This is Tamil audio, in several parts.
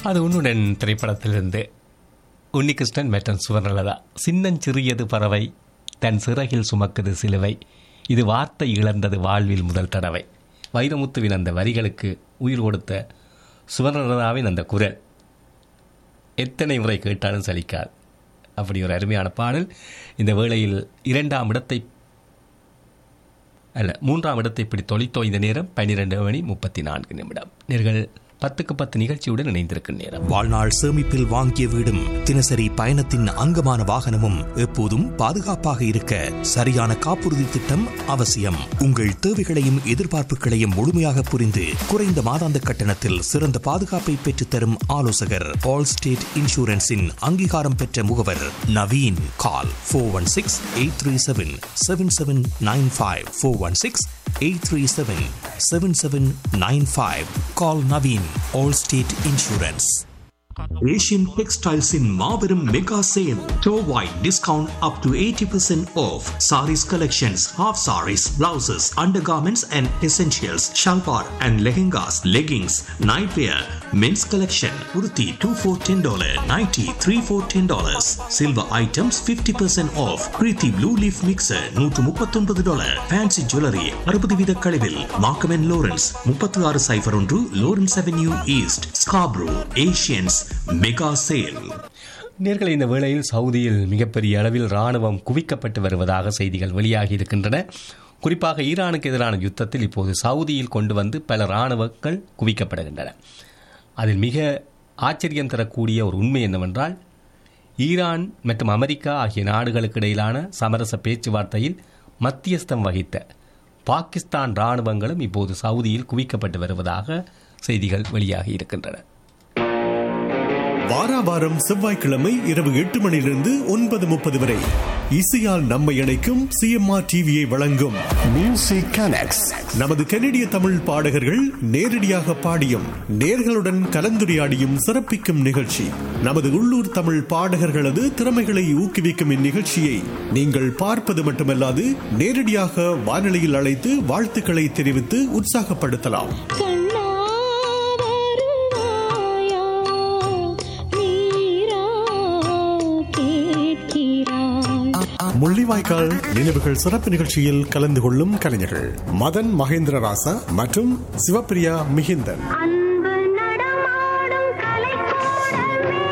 அது உன்னுடன் திரைப்படத்திலிருந்து உன்னிகிருஷ்ணன் மற்றும் சுவர்ணலதா சின்னஞ்சிறியது பறவை தன் சிறகில் சுமக்குது சிலுவை இது வார்த்தை இழந்தது வாழ்வில் முதல் தடவை வைரமுத்துவின் அந்த வரிகளுக்கு உயிர் கொடுத்த சுவர்ணலதாவின் அந்த குரல் எத்தனை முறை கேட்டாலும் சலிக்காது அப்படி ஒரு அருமையான பாடல் இந்த வேளையில் இரண்டாம் இடத்தை அல்ல மூன்றாம் இடத்தை இப்படி தொலைத்தோ இந்த நேரம் பன்னிரெண்டு மணி முப்பத்தி நான்கு நிமிடம் நேர்கள் பத்துக்கு பத்து நிகழ்ச்சியுடன் இணைந்திருக்கும் நேரம் வாழ்நாள் சேமிப்பில் வாங்கிய வீடும் தினசரி பயணத்தின் அங்கமான வாகனமும் எப்போதும் பாதுகாப்பாக இருக்க சரியான காப்புறுதி திட்டம் அவசியம் உங்கள் தேவைகளையும் எதிர்பார்ப்புகளையும் முழுமையாக புரிந்து குறைந்த மாதாந்த கட்டணத்தில் சிறந்த பாதுகாப்பை பெற்றுத்தரும் ஆலோசகர் ஆல் ஸ்டேட் இன்சூரன்ஸின் அங்கீகாரம் பெற்ற முகவர் Naveen call four one six eight three seven seven seven nine five four one six eight three seven seven seven nine five call Naveen Allstate insurance Asian டெக்ஸ்டைல்ஸின் மாபெரும் மெகா சேல் டோ wide discount up to eighty percent off saris collections half saris blouses undergarments and essentials salwar and lehengas leggings nightwear men's collection உருத்தி two four ten dollar ninety three four ten dollars silver items fifty percent off Preethi blue leaf mixer நூற்று முப்பத்தொன்பது டாலர் ஃபேன்சி ஜுவல்லரி அறுபது வீத கழிவில் மார்க்கமென் லோரன்ஸ் முப்பத்தி ஆறு சைஃபர் ஒன்று Lawrence avenue east Scarborough Asians mega sale நேர்களை இந்த வேளையில் சவுதியில் மிகப்பெரிய அளவில் இராணுவம் குவிக்கப்பட்டு வருவதாக செய்திகள் வெளியாகி இருக்கின்றன குறிப்பாக ஈரானுக்கு எதிரான யுத்தத்தில் இப்போது சவுதியில் கொண்டு வந்து பல இராணுவங்கள் குவிக்கப்படுகின்றன அதில் மிக ஆச்சரியம் தரக்கூடிய ஒரு உண்மை என்னவென்றால் ஈரான் மற்றும் அமெரிக்கா ஆகிய நாடுகளுக்கு இடையிலான சமரச பேச்சுவார்த்தையில் மத்தியஸ்தம் வகித்த பாகிஸ்தான் இராணுவங்களும் இப்போது சவுதியில் குவிக்கப்பட்டு வருவதாக செய்திகள் வெளியாகி இருக்கின்றன வாரா வாரம் செவ்வாய்க்கிழமை இரவு எட்டு மணியிலிருந்து ஒன்பது முப்பது வரை இசையால் நம்மை இணைக்கும் சிஎம்ஆர் டிவியை வழங்கும் மியூசிக் கனெக்ட்ஸ் நமது கனடிய தமிழ் பாடகர்கள் நேரடியாக பாடியும் நேர்களுடன் கலந்துரையாடியும் சிறப்பிக்கும் நிகழ்ச்சி நமது உள்ளூர் தமிழ் பாடகர்களது திறமைகளை ஊக்குவிக்கும் இந்நிகழ்ச்சியை நீங்கள் பார்ப்பது மட்டுமல்லாது நேரடியாக வானொலியில் அழைத்து வாழ்த்துக்களை தெரிவித்து உற்சாகப்படுத்தலாம் கண்ணா வருவாயா நீரா கேட்கிறாய் முள்ளிவாய்க்கால் நினைவுகள் சிறப்பு நிகழ்ச்சியில் கலந்து கொள்ளும் கலைஞர்கள் மதன் மகேந்திரராசா மற்றும் சிவப்பிரியா மிகிந்தன் அன்பு நடமாடும் கலைக்கூடமே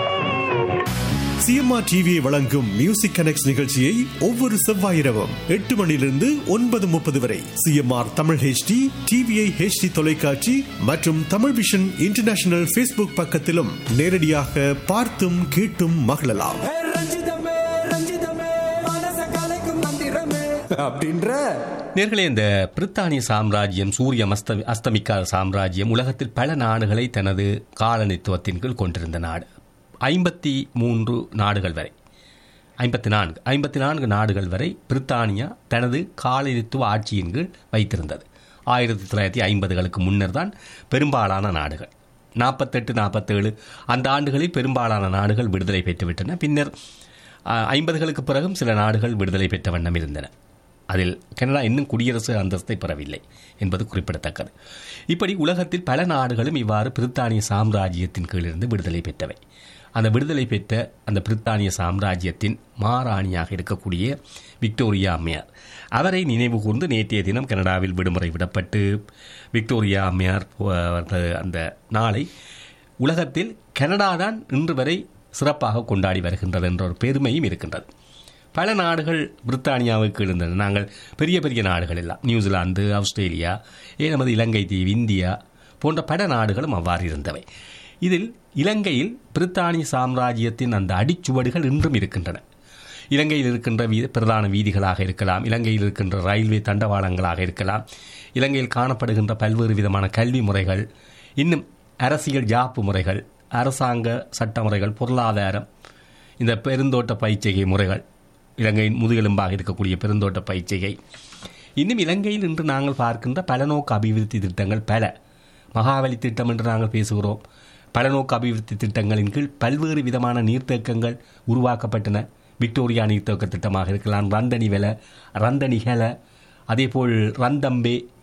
சிஎம்ஆர் டிவியை வழங்கும் மியூசிக் கனெக்ட் நிகழ்ச்சியை ஒவ்வொரு செவ்வாய் இரவும் எட்டு மணியிலிருந்து ஒன்பது முப்பது வரை CMR Tamil HD TVI HD தொலைக்காட்சி மற்றும் தமிழ் விஷன் இன்டர்நேஷனல் ஃபேஸ்புக் பக்கத்திலும் நேரடியாக பார்த்தும் கேட்டும் மகிழலாம் ஏ ரஞ்சிதமே ரஞ்சிதமே மனச கலைக்கும் மந்திரமே அப்படின்ற நேர்களே இந்த பிரித்தானிய சாம்ராஜ்யம் சூரியன் அஸ்த அஸ்தமிக்காத சாம்ராஜ்யம் உலகத்தில் பல நாடுகளை தனது காலனித்துவத்தின் கீழ் கொண்டிருந்த நாடு ஐம்பத்தி மூன்று நாடுகள் வரை ஐம்பத்தி நான்கு ஐம்பத்தி நான்கு நாடுகள் வரை பிரித்தானியா தனது காலனித்துவ ஆட்சியின் கீழ் வைத்திருந்தது ஆயிரத்தி தொள்ளாயிரத்தி ஐம்பதுகளுக்கு முன்னர் தான் பெரும்பாலான நாடுகள் நாற்பத்தெட்டு நாற்பத்தேழு அந்த ஆண்டுகளில் பெரும்பாலான நாடுகள் விடுதலை பெற்றுவிட்டன பின்னர் அஹ், ஐம்பதுகளுக்கு பிறகும் சில நாடுகள் விடுதலை பெற்ற வண்ணம் இருந்தன அதில் கனடா இன்னும் குடியரசு அந்தஸ்தை பெறவில்லை என்பது குறிப்பிடத்தக்கது இப்படி உலகத்தில் பல நாடுகளும் இவ்வாறு பிரித்தானிய சாம்ராஜ்யத்தின் கீழிருந்து விடுதலை பெற்றவை அந்த விடுதலை பெற்ற அந்த பிரித்தானிய சாம்ராஜ்யத்தின் மாராணியாக இருக்கக்கூடிய விக்டோரியா அம்மையார் அவரை நினைவு கூர்ந்து நேற்றைய தினம் கனடாவில் விடுமுறை விடப்பட்டு விக்டோரியா அம்மையார் அஹ், அந்த நாளை உலகத்தில் கனடா தான் இன்று வரை சிறப்பாக கொண்டாடி வருகின்றது என்ற ஒரு பெருமையும் இருக்கின்றது பல நாடுகள் பிரித்தானியாவுக்கு இருந்தன நாங்கள் பெரிய பெரிய நாடுகள் எல்லாம் நியூசிலாந்து ஆஸ்திரேலியா ஏன் நமது இலங்கை தீவு இந்தியா போன்ற பல நாடுகளும் அவ்வாறு இருந்தவை இதில் இலங்கையில் பிரித்தானிய சாம்ராஜ்யத்தின் அந்த அடிச்சுவடுகள் இன்றும் இருக்கின்றன இலங்கையில் இருக்கின்ற வீ பிரதான வீதிகளாக இருக்கலாம் இலங்கையில் இருக்கின்ற ரயில்வே தண்டவாளங்களாக இருக்கலாம் இலங்கையில் காணப்படுகின்ற பல்வேறு விதமான கல்வி முறைகள் இன்னும் அரசியல் ஜாப்பு முறைகள் அரசாங்க சட்ட முறைகள் பொருளாதாரம் இந்த பெருந்தோட்ட பயிற்சிகை முறைகள் இலங்கையின் முதுகெலும்பாக இருக்கக்கூடிய பெருந்தோட்ட பயிற்சிகை இன்னும் இலங்கையில் இன்று நாங்கள் பார்க்கின்ற பலநோக்கு அபிவிருத்தி திட்டங்கள் பல மகாவலி திட்டம் என்று நாங்கள் பேசுகிறோம் பலநோக்கு அபிவிருத்தி திட்டங்களின் கீழ் பல்வேறு விதமான நீர்த்தேக்கங்கள் உருவாக்கப்பட்டன விக்டோரியா நீர்த்தேக்க திட்டமாக இருக்கலாம் ரந்தனி வெல ரந்தனி ஹெல அதேபோல் ரந்தம்பே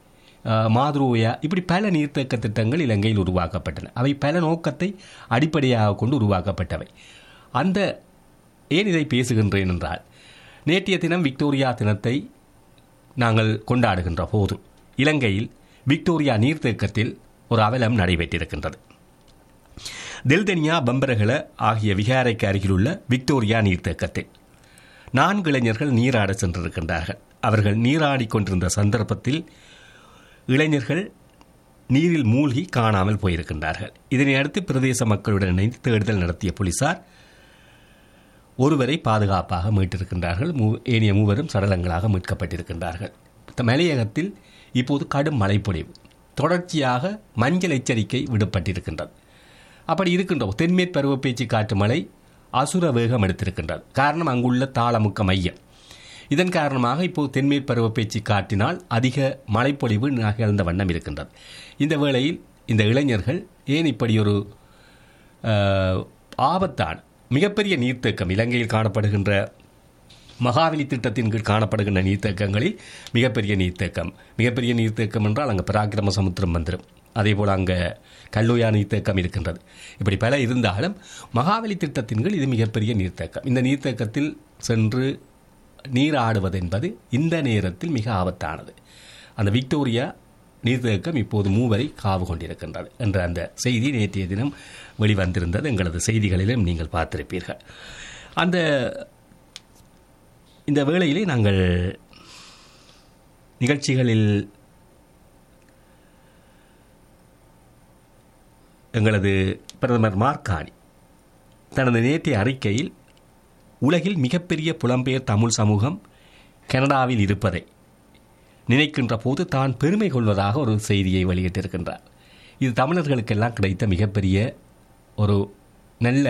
அஹ், மாதுரோயா இப்படி பல நீர்த்தேக்க திட்டங்கள் இலங்கையில் உருவாக்கப்பட்டன அவை பல நோக்கத்தை அடிப்படையாக கொண்டு உருவாக்கப்பட்டவை அந்த ஏன் இதை பேசுகின்றேன் என்றால் நேற்றைய தினம் விக்டோரியா தினத்தை நாங்கள் கொண்டாடுகின்ற போது இலங்கையில் விக்டோரியா நீர்த்தேக்கத்தில் ஒரு அவலம் நடைபெற்றிருக்கின்றது தெல்தெனியா பம்பரகல ஆகிய விகாரைக்கு அருகிலுள்ள விக்டோரியா நீர்த்தேக்கத்தில் நான்கு இளைஞர்கள் நீராட சென்றிருக்கின்றார்கள் அவர்கள் நீராடிக் கொண்டிருந்த சந்தர்ப்பத்தில் இளைஞர்கள் நீரில் மூழ்கி காணாமல் போயிருக்கின்றார்கள் இதனை அடுத்து பிரதேச மக்களுடன் இணைந்து தேடுதல் நடத்திய போலீசார் ஒருவரை பாதுகாப்பாக மீட்டிருக்கின்றார்கள் மூ- ஏனைய மூவரும் சடலங்களாக மீட்கப்பட்டிருக்கின்றார்கள் த- மலையகத்தில் இப்போது கடும் மழைப்பொழிவு தொடர்ச்சியாக மஞ்சள் எச்சரிக்கை விடப்பட்டிருக்கின்றது அப்படி இருக்கின்ற தென்மேற் பருவப்பேச்சு காற்று மழை அசுர வேகம் எடுத்திருக்கின்றது காரணம் அங்குள்ள தாளமுக்க மையம் இதன் காரணமாக இப்போது தென்மேற் பருவப்பேச்சு காற்றினால் அதிக மழைப்பொழிவு நிகழ்ந்த வண்ணம் இருக்கின்றது இந்த வேளையில் இந்த இளைஞர்கள் ஏன் இப்படி ஒரு அஹ், ஆபத்தான மிகப்பெரிய நீர்த்தேக்கம் இலங்கையில் காணப்படுகின்ற மகாவலி திட்டத்தின் கீழ் காணப்படுகின்ற நீர்த்தேக்கங்களில் மிகப்பெரிய நீர்த்தேக்கம் மிகப்பெரிய நீர்த்தேக்கம் என்றால் அங்கே பராக்கிரம சமுத்திரம் வந்துடும் அதே போல் அங்கே கல்லூயா நீர்த்தேக்கம் இருக்கின்றது இப்படி பல இருந்தாலும் மகாவலி திட்டத்தின் கீழ் இது மிகப்பெரிய நீர்த்தேக்கம் இந்த நீர்த்தேக்கத்தில் சென்று நீராடுவது என்பது இந்த நேரத்தில் மிக ஆபத்தானது அந்த விக்டோரியா நீர்த்தேக்கம் இப்போது மூவரை காவு கொண்டிருக்கின்றது என்ற அந்த செய்தி நேற்றைய தினம் வெளிவந்திருந்தது எங்களது செய்திகளிலும் நீங்கள் பார்த்திருப்பீர்கள் அந்த இந்த வேளையிலே நாங்கள் நிகழ்ச்சிகளில் எங்களது பிரதமர் மார்கானி தனது நேற்றைய அறிக்கையில் உலகில் மிகப்பெரிய புலம்பெயர் தமிழ் சமூகம் கனடாவில் இருப்பதை நினைக்கின்ற போது தான் பெருமை கொள்வதாக ஒரு செய்தியை வெளியிட்டிருக்கின்றார் இது தமிழர்களுக்கெல்லாம் கிடைத்த மிகப்பெரிய ஒரு நல்ல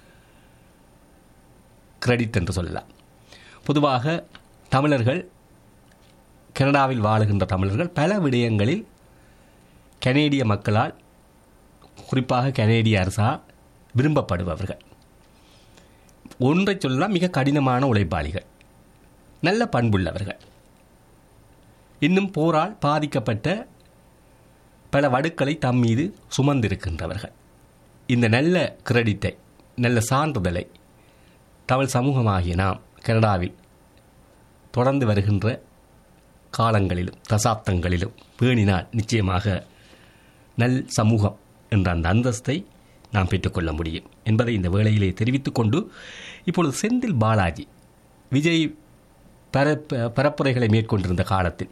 கிரெடிட் என்று சொல்லலாம் பொதுவாக தமிழர்கள் கனடாவில் வாழுகின்ற தமிழர்கள் பல விடயங்களில் கனேடிய மக்களால் குறிப்பாக கனேடிய அரசால் விரும்பப்படுபவர்கள் ஒன்றை சொல்லலாம் மிக கடினமான உழைப்பாளிகள் நல்ல பண்புள்ளவர்கள் இன்னும் போரால் பாதிக்கப்பட்ட பல வடுக்களை தம் மீது சுமந்திருக்கின்றவர்கள் இந்த நல்ல கிரெடிட்டை நல்ல சான்றிதழை தமிழ் சமூகமாகிய நாம் கனடாவில் தொடர்ந்து வருகின்ற காலங்களிலும் தசாப்தங்களிலும் பேணினால் நிச்சயமாக நல் சமூகம் என்ற அந்த அந்தஸ்தை நாம் பெற்றுக்கொள்ள முடியும் என்பதை இந்த வேளையிலே தெரிவித்துக் கொண்டு இப்பொழுது செந்தில் பாலாஜி விஜய் பரப்ப பரப்புரைகளை மேற்கொண்டிருந்த காலத்தில்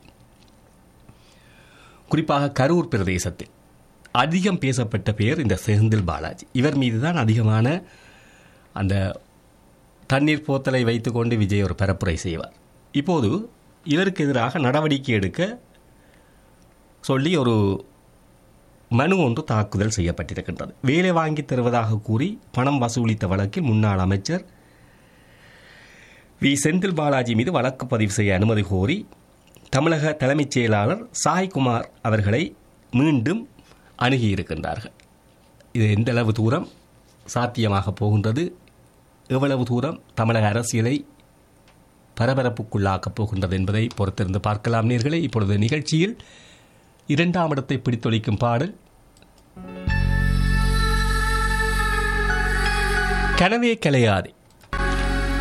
குறிப்பாக கரூர் பிரதேசத்தில் அதிகம் பேசப்பட்ட பெயர் இந்த செந்தில் பாலாஜி இவர் மீதுதான் அதிகமான அந்த தண்ணீர் போத்தலை வைத்துக்கொண்டு விஜய் ஒரு பரப்புரை செய்வார் இப்போது இவருக்கு எதிராக நடவடிக்கை எடுக்க சொல்லி ஒரு மனு ஒன்று தாக்குதல் செய்யப்பட்டிருக்கின்றது வேலை வாங்கி தருவதாக கூறி பணம் வசூலித்த வழக்கில் முன்னாள் அமைச்சர் வி செந்தில் பாலாஜி மீது வழக்கு பதிவு செய்ய அனுமதி கோரி தமிழக தலைமைச் செயலாளர் சாய்குமார் அவர்களை மீண்டும் அணுகியிருக்கின்றார்கள் இது எந்த அளவு தூரம் சாத்தியமாக போகின்றது எவ்வளவு தூரம் தமிழக அரசியலை பரபரப்புக்குள்ளாக்கப் போகின்றது என்பதை பொறுத்திருந்து பார்க்கலாம் நேர்களே இப்பொழுது நிகழ்ச்சியில் இரண்டாம் இடத்தை பிடித்தொழிக்கும் பாடல் கனவே கலையாதே